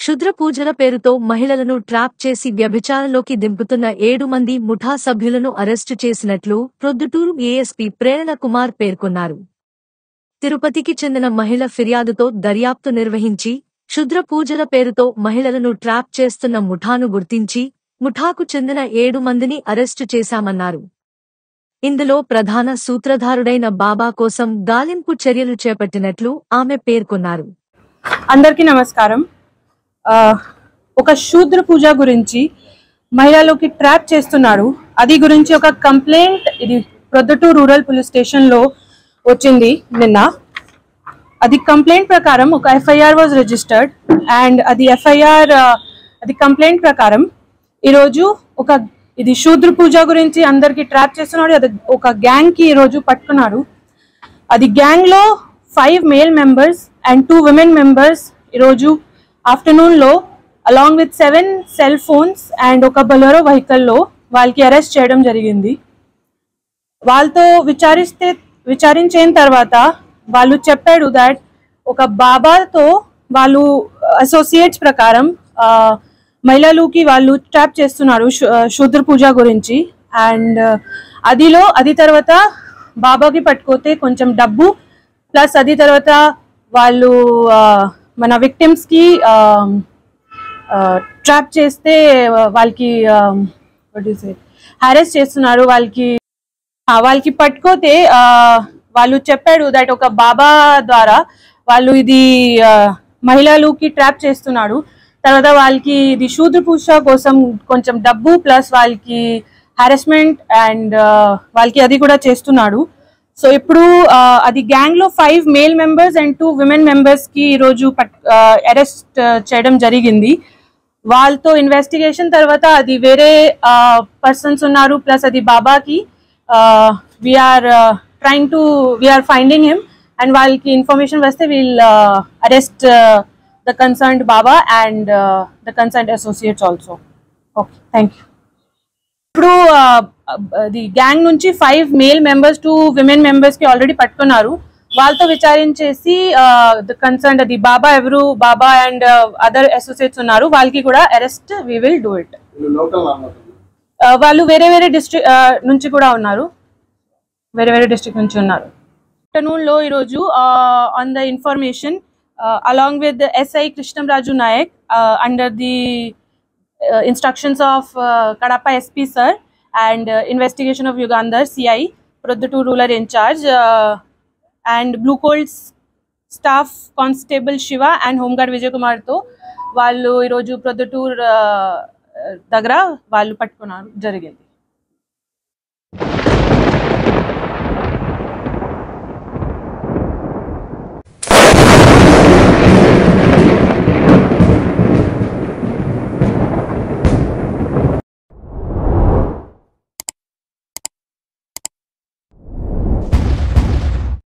క్షుద్ర పూజల పేరుతో మహిళలను ట్రాప్ చేసి వ్యభిచారంలోకి దింపుతున్న ఏడు మంది ముఠా సభ్యులను అరెస్టు చేసినట్లు ప్రొద్దుటూరు ఏఎస్పీ ప్రేరణ కుమార్ పేర్కొన్నారు తిరుపతికి చెందిన మహిళ ఫిర్యాదుతో దర్యాప్తు నిర్వహించి క్షుద్ర పూజల పేరుతో మహిళలను ట్రాప్ చేస్తున్న ముఠాను గుర్తించి ముఠాకు చెందిన ఏడు మందిని అరెస్టు చేశామన్నారు ఇందులో ప్రధాన సూత్రధారుడైన బాబా కోసం గాలింపు చర్యలు చేపట్టినట్లు ఆమె పేర్కొన్నారు అందరికీ నమస్కారం ఆ, ఒక శూద్ర పూజ గురించి మహిళలోకి ట్రాప్ చేస్తున్నారు అది గురించి ఒక కంప్లైంట్ ఇది ప్రొద్దుటూరు రూరల్ పోలీస్ స్టేషన్ లో వచ్చింది నిన్న అది కంప్లైంట్ ప్రకారం ఒక ఎఫ్ఐఆర్ వాజ్ రిజిస్టర్డ్ అండ్ అది ఎఫ్ఐఆర్ అది కంప్లైంట్ ప్రకారం ఈరోజు ఒక ఇది శూద్ర పూజ గురించి అందరికి ట్రాప్ చేస్తున్నాడు అది ఒక గ్యాంగ్ కి ఈరోజు పట్టుకున్నారు అది గ్యాంగ్ లో five male members and two women members ఈరోజు ఆఫ్టర్నూన్ లో along with seven cell phones and ఒక బొలెరో వెహికల్ లో వాళ్ళకి అరెస్ట్ చేయడం జరిగింది వాళ్ళతో విచారిస్తే విచారించిన తర్వాత వాళ్ళు చెప్పాడు దాట్ ఒక బాబాతో వాళ్ళు అసోసియేట్స్ ప్రకారం ఆ, మహిళలుకి వాళ్ళు ట్రాప్ చేస్తున్నారు శు- ఆ, శూద్ర పూజ గురించి అండ్ అదిలో అది తర్వాత బాబాకి పట్టుకోతే కొంచెం డబ్బు ప్లస్ అది తర్వాత వాళ్ళు ఆ, మన విక్టిమ్స్ కి ట్రాప్ చేస్తే వాళ్ళకి హారెస్ చేస్తున్నారు వాళ్ళకి ఆ, వాళ్ళకి పట్టుకోతే ఆ, వాళ్ళు చెప్పాడు దట్ ఒక బాబా ద్వారా వాళ్ళు ఇది ఆ, మహిళలుకి ట్రాప్ చేస్తున్నాడు తర్వాత వాళ్ళకి ఇది శూద్ర పూజ కోసం కొంచెం డబ్బు ప్లస్ వాళ్ళకి హారెస్మెంట్ అండ్ వాళ్ళకి అది కూడా చేస్తున్నాడు సో ఇప్పుడు ఆ, అది గ్యాంగ్ లో five male members and two women members కి ఈరోజు అరెస్ట్ చేయడం జరిగింది వాళ్ళతో ఇన్వెస్టిగేషన్ తర్వాత అది వేరే పర్సన్స్ ఉన్నారు ప్లస్ అది బాబాకి we're trying to we're finding him and వాళ్ళకి ఇన్ఫర్మేషన్ వస్తే we'll arrest the concerned Baba and the concerned associates also okay thank you ఇప్పుడు ది గ్యాంగ్ నుంచి five male members two women members కి ఆల్రెడీ పట్టుకున్నారు వాళ్ళతో విచారించేసి ద కన్సర్న్ అది బాబా ఎవరు బాబా and other associates ఉన్నారు వాళ్ళకి కూడా arrest we will do it local అన్నమాట వాళ్ళు వేరే వేరే డిస్ట్రిక్ట్ నుంచి కూడా ఉన్నారు వేరే వేరే డిస్ట్రిక్ట్ నుంచి ఉన్నారు ఆఫ్టర్నూన్ లో ఈరోజు on the information along with SI Krishnamraju Nayak under the instructions of Kadapa SP sir and investigation of Yugandhar CI Proddatur rural incharge and blue colts staff constable Shiva and home guard Vijay కుమార్తో వాళ్ళు ఈరోజు ప్రొద్దుటూర్ దగ్గర వాళ్ళు పట్టుకున్నారు జరిగింది